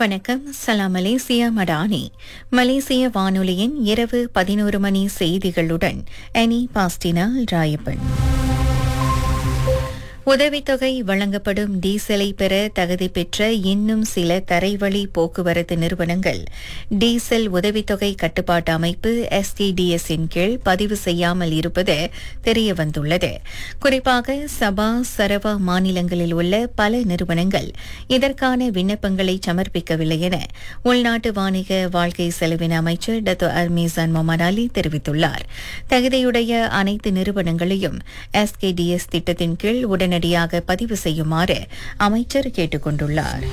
வணக்கம் சலாம் மலேசியா மடானி மலேசிய வானொலியின் இரவு பதினோரு மணி செய்திகளுடன் அனி பாஸ்டினால் ராயப்பன் உதவித்தொகை வழங்கப்படும் டீசலை பெற தகுதி பெற்ற இன்னும் சில தரைவழி போக்குவரத்து நிறுவனங்கள் டீசல் உதவித்தொகை கட்டுப்பாட்டு அமைப்பு எஸ்டிடிஎஸ் இன் கீழ் பதிவு செய்யாமல் இருப்பது தெரியவந்துள்ளது குறிப்பாக சபா சரவா மாநிலங்களில் உள்ள பல நிறுவனங்கள் இதற்கான விண்ணப்பங்களை சமர்ப்பிக்கவில்லை என உள்நாட்டு வாணிக வாழ்க்கை செலவின அமைச்சர் டத்தோ அர்மீசான் மொமன் அலி தெரிவித்துள்ளார் தகுதியுடைய அனைத்து நிறுவனங்களையும் எஸ்கேடிஎஸ் திட்டத்தின் கீழ் உடனடியாக பதிவு செய்யுமாறு அமைச்சர் கேட்டுக் கொண்டுள்ளார்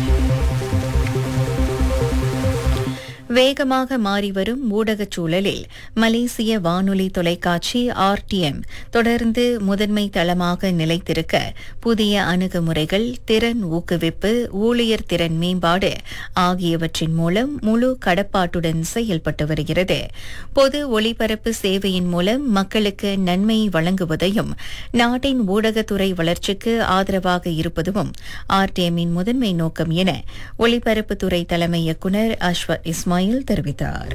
வேகமாக மாறிவரும் ஊடகச் சூழலில் மலேசிய வானொலி தொலைக்காட்சி ஆர்டிஎம் தொடர்ந்து முதன்மை தளமாக நிலைத்திருக்க புதிய அணுகுமுறைகள் திறன் ஊக்குவிப்பு ஊழியர் திறன் மேம்பாடு ஆகியவற்றின் மூலம் முழு கடப்பாட்டுடன் செயல்பட்டு வருகிறது பொது ஒளிபரப்பு சேவையின் மூலம் மக்களுக்கு நன்மை வழங்குவதையும் நாட்டின் ஊடகத்துறை வளர்ச்சிக்கு ஆதரவாக இருப்பதும் ஆர்டிஎம்மின் முதன்மை நோக்கம் என ஒளிபரப்புத்துறை தலைமை இயக்குநர் அஸ்வத் இஸ்மாயில் தெரிவித்தார்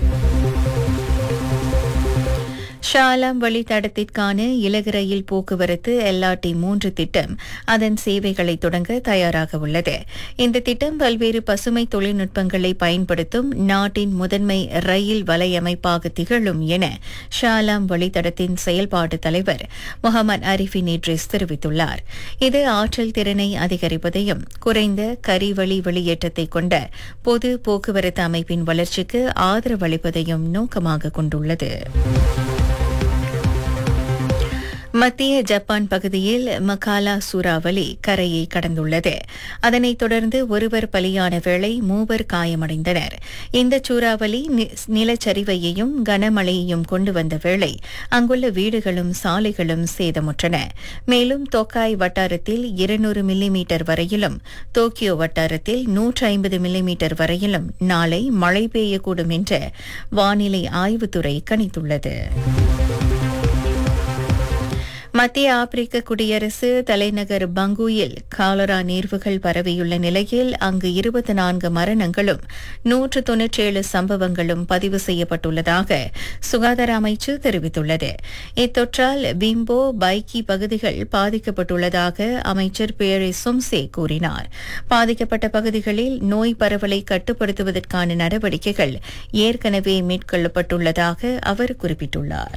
ஷாலாம் வழித்தடத்திற்கான இலகு ரயில் போக்குவரத்து எல்ஆர்டி மூன்று திட்டம் அதன் சேவைகளை தொடங்க தயாராக உள்ளது இந்த திட்டம் பல்வேறு பசுமை தொழில்நுட்பங்களை பயன்படுத்தும் நாட்டின் முதன்மை ரயில் வலையமைப்பாக திகழும் என ஷாலாம் வழித்தடத்தின் செயல்பாட்டு தலைவர் முகமது அரிஃபின் இட்ரிஸ் தெரிவித்துள்ளார் இது ஆற்றல் திறனை அதிகரிப்பதையும் குறைந்த கரிவழி வெளியேற்றத்தை கொண்ட பொது போக்குவரத்து அமைப்பின் வளர்ச்சிக்கு ஆதரவளிப்பதையும் நோக்கமாக கொண்டுள்ளது மத்திய ஜப்பான் பகுதியில் மகாலா சூறாவளி கரையை கடந்துள்ளது அதனைத் தொடர்ந்து ஒருவர் பலியான வேளை மூவர் காயமடைந்தனர் இந்த சூறாவளி நி- நிலச்சரிவையையும் கனமழையையும் கொண்டு வந்த வேளை அங்குள்ள வீடுகளும் சாலைகளும் சேதமுற்றன மேலும் தொக்காய் வட்டாரத்தில் இருநூறு மில்லிமீட்டர் வரையிலும் டோக்கியோ வட்டாரத்தில் நூற்று ஐம்பது மில்லிமீட்டர் வரையிலும் நாளை மழை பெய்யக்கூடும் என்று வானிலை ஆய்வுத்துறை கணித்துள்ளது மத்திய ஆப்பிரிக்க குடியரசு தலைநகர் பங்குயில் காலரா நீர்வுகள் பரவியுள்ள நிலையில் அங்கு இருபத்தி நான்கு மரணங்களும் நூற்று தொன்னூற்றேழு சம்பவங்களும் பதிவு செய்யப்பட்டுள்ளதாக சுகாதார அமைச்சு தெரிவித்துள்ளது இத்தொற்றால் பிம்போ பைக்கி பகுதிகள் பாதிக்கப்பட்டுள்ளதாக அமைச்சர் பேரே சொம்சே கூறினார் பாதிக்கப்பட்ட பகுதிகளில் நோய் பரவலை கட்டுப்படுத்துவதற்கான நடவடிக்கைகள் ஏற்கனவே மேற்கொள்ளப்பட்டுள்ளதாக அவர் குறிப்பிட்டுள்ளார்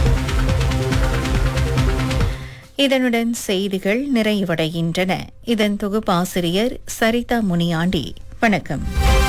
இதனுடன் செய்திகள் நிறைவடைகின்றன இதன் தொகுப்பாசிரியர் சரிதா முனியாண்டி வணக்கம்